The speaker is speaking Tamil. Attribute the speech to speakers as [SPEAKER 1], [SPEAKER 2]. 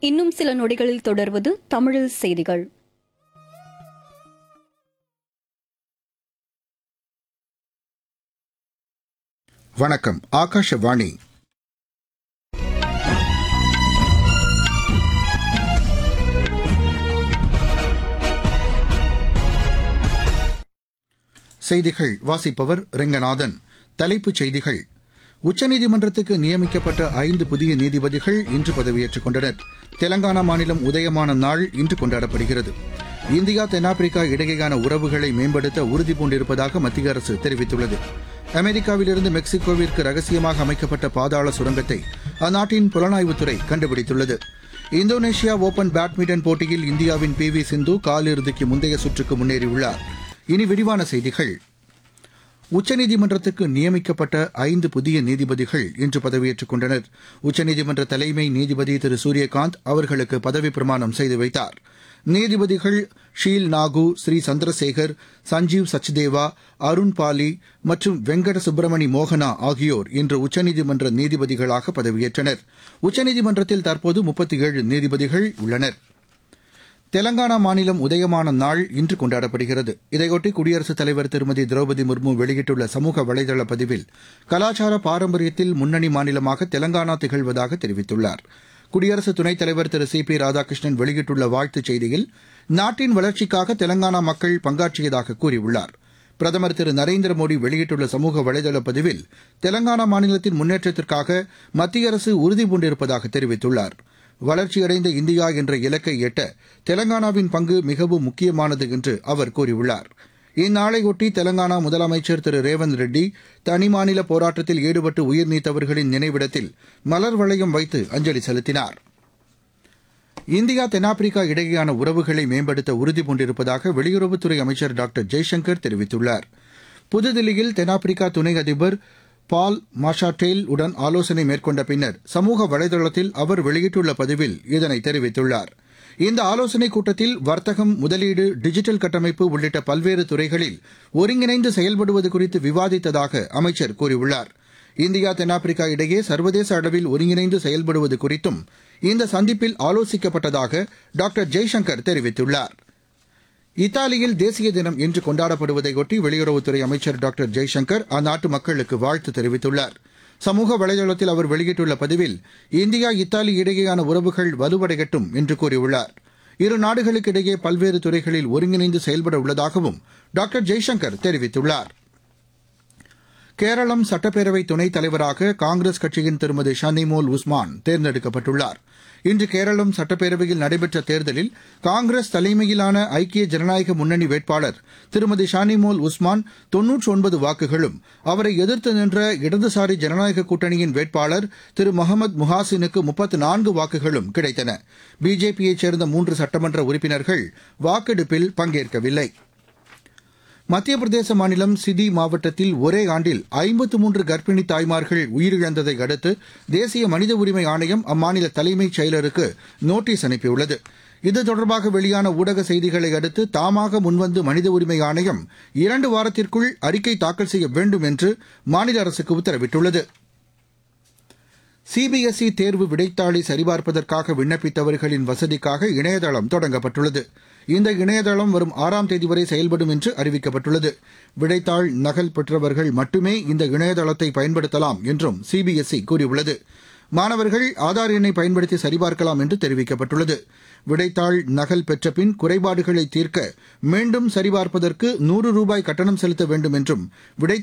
[SPEAKER 1] இன்னும் சில நொடிகளில் தொடர்வது தமிழில் செய்திகள்
[SPEAKER 2] வணக்கம் ஆகாஷவாணி செய்திகள் வாசிப்பவர் ரெங்கநாதன் தலைப்புச் செய்திகள் உச்சநீதிமன்றத்துக்கு நியமிக்கப்பட்ட ஐந்து புதிய நீதிபதிகள் இன்று பதவியேற்றுக் கொண்டனர் தெலங்கானா மாநிலம் உதயமான நாள் இன்று கொண்டாடப்படுகிறது இந்தியா தென்னாப்பிரிக்கா இடையேயான உறவுகளை மேம்படுத்த உறுதிபூண்டிருப்பதாக மத்திய அரசு தெரிவித்துள்ளது அமெரிக்காவிலிருந்து மெக்சிகோவிற்கு ரகசியமாக அமைக்கப்பட்ட பாதாள சுரங்கத்தை அந்நாட்டின் புலனாய்வுத்துறை கண்டுபிடித்துள்ளது இந்தோனேஷியா ஓபன் பேட்மிண்டன் போட்டியில் இந்தியாவின் பி வி சிந்து காலிறுதிக்கு முந்தைய சுற்றுக்கு முன்னேறியுள்ளார் இனி விரிவான செய்திகள் உச்சநீதிமன்றத்துக்கு நியமிக்கப்பட்ட ஐந்து புதிய நீதிபதிகள் இன்று பதவியேற்றுக் கொண்டனர் உச்சநீதிமன்ற தலைமை நீதிபதி திரு சூரியகாந்த் அவர்களுக்கு பதவிப் பிரமாணம் செய்து வைத்தார் நீதிபதிகள் ஷீல் நாகு ஸ்ரீ சந்திரசேகர் சஞ்சீவ் சச்தேவா அருண் பாலி மற்றும் வெங்கட சுப்பிரமணி மோகனா ஆகியோர் இன்று உச்சநீதிமன்ற நீதிபதிகளாக பதவியேற்றனர் உச்சநீதிமன்றத்தில் தற்போது முப்பத்தி ஏழு நீதிபதிகள் உள்ளனர் தெலங்கானா மாநிலம் உதயமான நாள் இன்று கொண்டாடப்படுகிறது இதையொட்டி குடியரசுத் தலைவர் திருமதி திரௌபதி முர்மு வெளியிட்டுள்ள சமூக வலைதள பதிவில் கலாச்சார பாரம்பரியத்தில் முன்னணி மாநிலமாக தெலங்கானா திகழ்வதாக தெரிவித்துள்ளார் குடியரசு துணைத் தலைவர் திரு சி பி ராதாகிருஷ்ணன் வெளியிட்டுள்ள வாழ்த்துச் செய்தியில் நாட்டின் வளர்ச்சிக்காக தெலங்கானா மக்கள் பங்காற்றியதாக கூறியுள்ளார் பிரதமர் திரு நரேந்திர மோடி வெளியிட்டுள்ள சமூக வலைதள பதிவில் தெலங்கானா மாநிலத்தின் முன்னேற்றத்திற்காக மத்திய அரசு உறுதிபூண்டிருப்பதாக தெரிவித்துள்ளார் வளர்ச்சியடைந்த இந்தியா என்ற இலக்கை எட்ட தெலங்கானாவின் பங்கு மிகவும் முக்கியமானது என்று அவர் கூறியுள்ளார் இந்நாளையொட்டி தெலங்கானா முதலமைச்சர் திரு ரேவந்த் ரெட்டி தனிமாநில போராட்டத்தில் ஈடுபட்டு உயிர் நீத்தவர்களின் நினைவிடத்தில் மலர் வளையம் வைத்து அஞ்சலி செலுத்தினார் இந்தியா தென்னாப்பிரிக்கா இடையேயான உறவுகளை மேம்படுத்த உறுதிபூண்டிருப்பதாக வெளியுறவுத்துறை அமைச்சர் டாக்டர் ஜெய்சங்கர் தெரிவித்துள்ளார் புதுதில்லியில் தென்னாப்பிரிக்கா துணை அதிபர் பால் மாஷாட்டேல் உடன் ஆலோசனை மேற்கொண்ட பின்னர் சமூக வலைதளத்தில் அவர் வெளியிட்டுள்ள பதிவில் இதனை தெரிவித்துள்ளார் இந்த ஆலோசனைக் கூட்டத்தில் வர்த்தகம் முதலீடு டிஜிட்டல் கட்டமைப்பு உள்ளிட்ட பல்வேறு துறைகளில் ஒருங்கிணைந்து செயல்படுவது குறித்து விவாதித்ததாக அமைச்சர் கூறியுள்ளார் இந்தியா தென்னாப்பிரிக்கா இடையே சர்வதேச அளவில் ஒருங்கிணைந்து செயல்படுவது குறித்தும் இந்த சந்திப்பில் ஆலோசிக்கப்பட்டதாக டாக்டர் ஜெய்சங்கர் தெரிவித்துள்ளார் இத்தாலியில் தேசிய தினம் இன்று கொண்டாடப்படுவதையொட்டி வெளியுறவுத்துறை அமைச்சர் டாக்டர் ஜெய்சங்கர் அந்நாட்டு மக்களுக்கு வாழ்த்து தெரிவித்துள்ளார் சமூக வலைதளத்தில் அவர் வெளியிட்டுள்ள பதிவில் இந்தியா இத்தாலி இடையேயான உறவுகள் வலுவடையட்டும் என்று கூறியுள்ளார் இரு நாடுகளுக்கு இடையே பல்வேறு துறைகளில் ஒருங்கிணைந்து செயல்பட உள்ளதாகவும் டாக்டர் ஜெய்சங்கர் தெரிவித்துள்ளார் கேரளம் சட்டப்பேரவை துணைத் தலைவராக காங்கிரஸ் கட்சியின் திருமதி ஷனிமோல் உஸ்மான் தேர்ந்தெடுக்கப்பட்டுள்ளார் இன்று கேரளம் சட்டப்பேரவையில் நடைபெற்ற தேர்தலில் காங்கிரஸ் தலைமையிலான ஐக்கிய ஜனநாயக முன்னணி வேட்பாளர் திருமதி ஷானிமோல் உஸ்மான் தொன்னூற்றி ஒன்பது வாக்குகளும் அவரை எதிர்த்து நின்ற இடதுசாரி ஜனநாயக கூட்டணியின் வேட்பாளர் திரு முகமது முஹாசினுக்கு முப்பத்து நான்கு வாக்குகளும் கிடைத்தன பிஜேபியைச் சேர்ந்த மூன்று சட்டமன்ற உறுப்பினர்கள் வாக்கெடுப்பில் பங்கேற்கவில்லை மத்திய பிரதேச மாநிலம் சிதி மாவட்டத்தில் ஒரே ஆண்டில் ஐம்பத்து மூன்று கர்ப்பிணி தாய்மார்கள் உயிரிழந்ததை அடுத்து தேசிய மனித உரிமை ஆணையம் அம்மாநில தலைமைச் செயலருக்கு நோட்டீஸ் அனுப்பியுள்ளது இது தொடர்பாக வெளியான ஊடக செய்திகளை அடுத்து தாமாக முன்வந்து மனித உரிமை ஆணையம் இரண்டு வாரத்திற்குள் அறிக்கை தாக்கல் செய்ய வேண்டும் என்று மாநில அரசுக்கு உத்தரவிட்டுள்ளது சிபிஎஸ்இ தேர்வு விடைத்தாளை சரிபார்ப்பதற்காக விண்ணப்பித்தவர்களின் வசதிக்காக இணையதளம் தொடங்கப்பட்டுள்ளது இந்த இணையதளம் வரும் ஆறாம் தேதி வரை செயல்படும் என்று அறிவிக்கப்பட்டுள்ளது விடைத்தாள் நகல் பெற்றவர்கள் மட்டுமே இந்த இணையதளத்தை பயன்படுத்தலாம் என்றும் சிபிஎஸ்இ கூறியுள்ளது மாணவர்கள் ஆதார் எண்ணை பயன்படுத்தி சரிபார்க்கலாம் என்று தெரிவிக்கப்பட்டுள்ளது விடைத்தாள் நகல் பெற்ற பின் குறைபாடுகளை தீர்க்க மீண்டும் சரிபார்ப்பதற்கு நூறு ரூபாய் கட்டணம் செலுத்த வேண்டும் என்றும் விடை